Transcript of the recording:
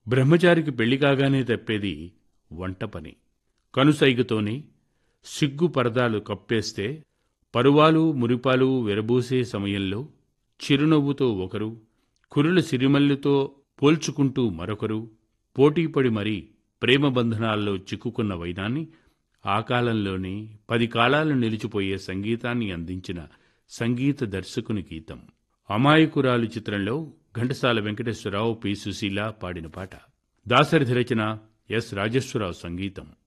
బ్రహ్మచారికి పెళ్లి కాగానే తప్పేది వంట పని కనుసైగతోనే సిగ్గు పరదాలు కప్పేస్తే పరువాలు మురిపాలు విరబూసే సమయంలో చిరునవ్వుతో ఒకరు కురుల సిరిమల్లుతో పోల్చుకుంటూ మరొకరు పోటీపడి మరీ ప్రేమ బంధనాల్లో చిక్కుకున్న వైనాన్ని ఆ కాలంలోనే పది కాలాలు నిలిచిపోయే సంగీతాన్ని అందించిన సంగీత దర్శకుని గీతం అమాయకురాలు చిత్రంలో ఘంటసాల వెంకటేశ్వరరావు పి సుశీల పాడిన పాట దాసరిధి రచన ఎస్ రాజేశ్వరరావు సంగీతం